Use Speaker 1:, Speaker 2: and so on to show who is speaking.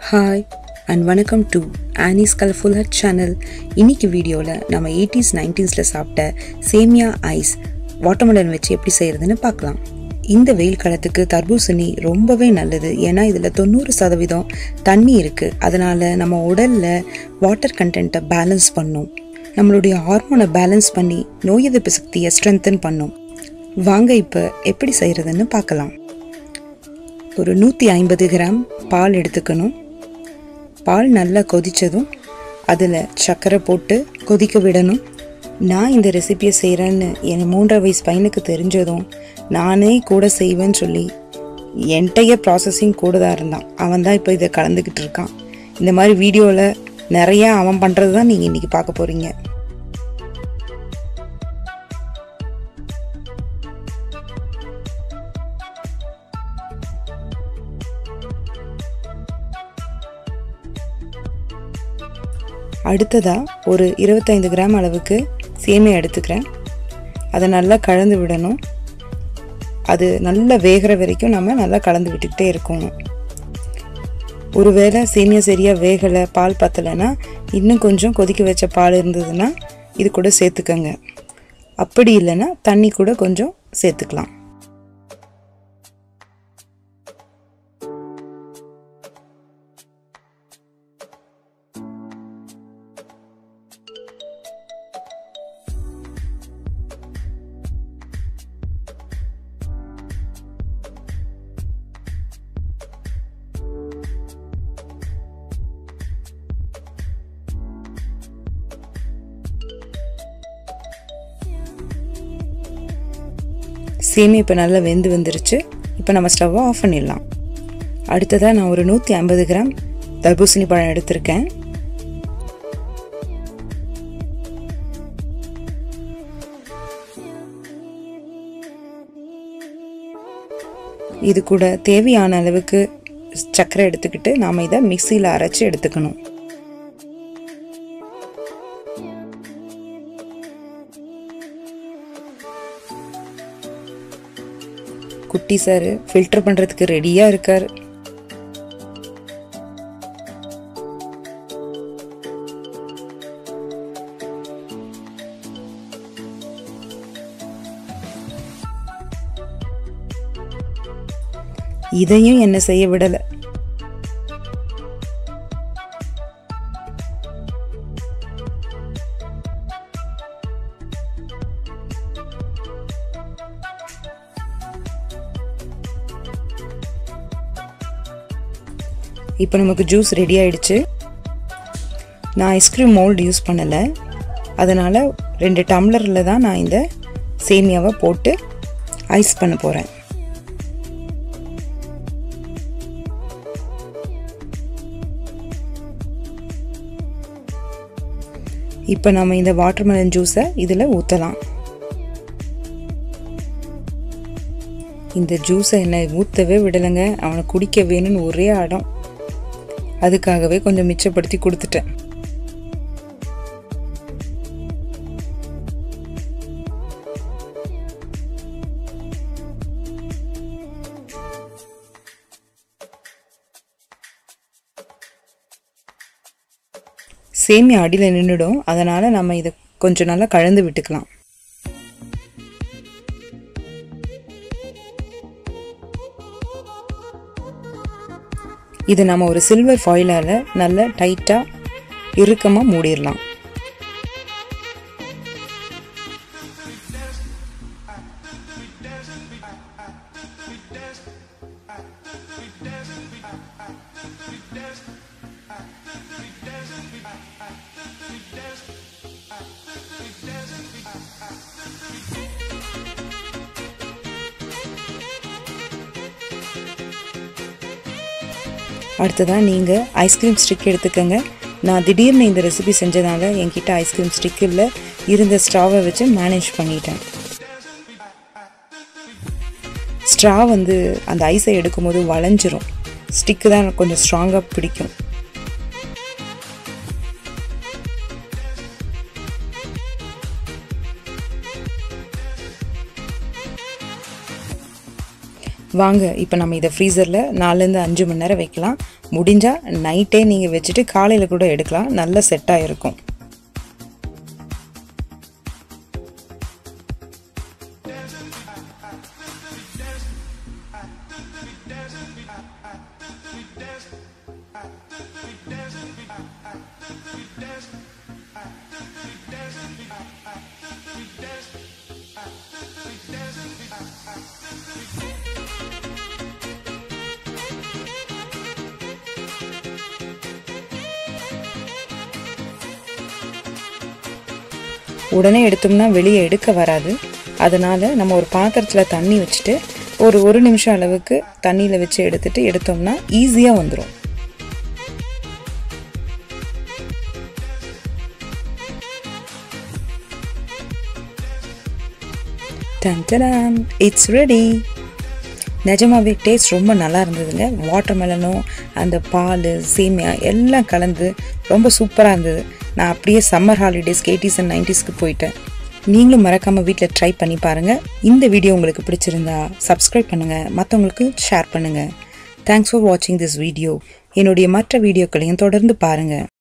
Speaker 1: hi and வணக்கம் to Annie's colourful hut channel இன்னைக்கு வீடியோவில் நம்ம எயிட்டிஸ் நைன்டீஸில் சாப்பிட்ட சேமியா ஐஸ் வாட்டர்மெலன் வச்சு எப்படி செய்கிறதுன்னு பார்க்கலாம் இந்த வெயில் காலத்துக்கு தர்பூசணி ரொம்பவே நல்லது ஏன்னா இதில் தொண்ணூறு சதவீதம் தண்ணி இருக்குது அதனால் நம்ம உடலில் வாட்டர் கண்டென்ட்டை பேலன்ஸ் பண்ணும் நம்மளுடைய ஹார்மோனை பேலன்ஸ் பண்ணி நோய் எதிர்ப்பு சக்தியை ஸ்ட்ரென்தன் பண்ணும் வாங்க இப்போ எப்படி செய்கிறதுன்னு பார்க்கலாம் ஒரு நூற்றி ஐம்பது கிராம் பால் எடுத்துக்கணும் பால் நல்லா கொதித்ததும் அதில் சர்க்கரை போட்டு கொதிக்க விடணும் நான் இந்த ரெசிபியை செய்கிறேன்னு என் மூன்றரை வயசு பையனுக்கு தெரிஞ்சதும் நானே கூட செய்வேன்னு சொல்லி என்டைய ப்ராசஸிங் கூட தான் இருந்தான் அவன் தான் இப்போ இதை கலந்துக்கிட்டு இருக்கான் இந்த மாதிரி வீடியோவில் நிறையா அவன் பண்ணுறது தான் நீங்கள் இன்றைக்கி பார்க்க போகிறீங்க அடுத்ததாக ஒரு இருபத்தைந்து கிராம் அளவுக்கு சேமியா எடுத்துக்கிறேன் அதை நல்லா கலந்து விடணும் அது நல்லா வேகிற வரைக்கும் நம்ம நல்லா கலந்து விட்டுக்கிட்டே இருக்கணும் ஒருவேளை சேமியா சரியாக வேகலை பால் பத்தலைன்னா இன்னும் கொஞ்சம் கொதிக்க வச்ச பால் இருந்ததுன்னா இது கூட சேர்த்துக்கங்க அப்படி இல்லைன்னா தண்ணி கூட கொஞ்சம் சேர்த்துக்கலாம் சேமி இப்போ நல்லா வெந்து வந்துருச்சு இப்போ நம்ம ஸ்டவ்வை ஆஃப் பண்ணிடலாம் அடுத்ததாக நான் ஒரு நூற்றி ஐம்பது கிராம் தர்பூசணி பழம் எடுத்திருக்கேன் இது கூட தேவையான அளவுக்கு சர்க்கரை எடுத்துக்கிட்டு நாம் இதை மிக்சியில் அரைச்சி எடுத்துக்கணும் குட்டி சார் ஃபில்டர் பண்ணுறதுக்கு ரெடியாக இருக்கார் இதையும் என்ன செய்ய விடலை இப்போ நமக்கு ஜூஸ் ரெடி ஆயிடுச்சு நான் ஐஸ்கிரீம் மோல்டு யூஸ் பண்ணலை அதனால் ரெண்டு டம்ளரில் தான் நான் இந்த சேமியாவை போட்டு ஐஸ் பண்ண போகிறேன் இப்போ நம்ம இந்த வாட்டர்மெலன் ஜூஸை இதில் ஊற்றலாம் இந்த ஜூஸை என்னை ஊற்றவே விடலைங்க அவனை குடிக்க வேணும்னு ஒரே அடம் அதுக்காகவே கொஞ்சம் மிச்சப்படுத்தி கொடுத்துட்டேன் சேமியா அடியில் நின்றுடும் அதனால் நம்ம இதை கொஞ்சம் நல்லா கலந்து விட்டுக்கலாம் இது நம்ம ஒரு சில்வர் ஃபாயிலால் நல்ல டைட்டாக இறுக்கமாக மூடிடலாம் அடுத்ததாக நீங்கள் ஐஸ்கிரீம் ஸ்டிக் எடுத்துக்கோங்க நான் திடீர்னு இந்த ரெசிபி செஞ்சதால என்கிட்ட ஐஸ்கிரீம் ஸ்டிக் இல்லை இருந்த ஸ்ட்ராவை வச்சு மேனேஜ் பண்ணிட்டேன் ஸ்ட்ரா வந்து அந்த ஐஸை எடுக்கும்போது வளைஞ்சிரும் ஸ்டிக்கு தான் கொஞ்சம் ஸ்ட்ராங்காக பிடிக்கும் வாங்க இப்போ நம்ம இதை ஃப்ரீசரில் நாலுலேருந்து அஞ்சு மணி நேரம் வைக்கலாம் முடிஞ்சால் நைட்டே நீங்கள் வச்சுட்டு காலையில் கூட எடுக்கலாம் நல்ல செட்டாக இருக்கும் உடனே எடுத்தோம்னா வெளியே எடுக்க வராது அதனால் நம்ம ஒரு பாத்திரத்தில் தண்ணி வச்சுட்டு ஒரு ஒரு நிமிஷம் அளவுக்கு தண்ணியில் வச்சு எடுத்துட்டு எடுத்தோம்னா ஈஸியாக வந்துடும் டன்டடாம் இட்ஸ் ரெடி நிஜமாவே டேஸ்ட் ரொம்ப நல்லா இருந்ததுங்க வாட்டர் மெலனும் அந்த பால் சேமியா எல்லாம் கலந்து ரொம்ப சூப்பராக இருந்தது நான் அப்படியே சம்மர் ஹாலிடேஸ் எயிட்டிஸ் அண்ட் நைன்டிஸ்க்கு போயிட்டேன் நீங்களும் மறக்காமல் வீட்டில் ட்ரை பண்ணி பாருங்கள் இந்த வீடியோ உங்களுக்கு பிடிச்சிருந்தா சப்ஸ்கிரைப் பண்ணுங்கள் மற்றவங்களுக்கு ஷேர் பண்ணுங்கள் தேங்க்ஸ் ஃபார் வாட்சிங் திஸ் வீடியோ என்னுடைய மற்ற வீடியோக்களையும் தொடர்ந்து பாருங்கள்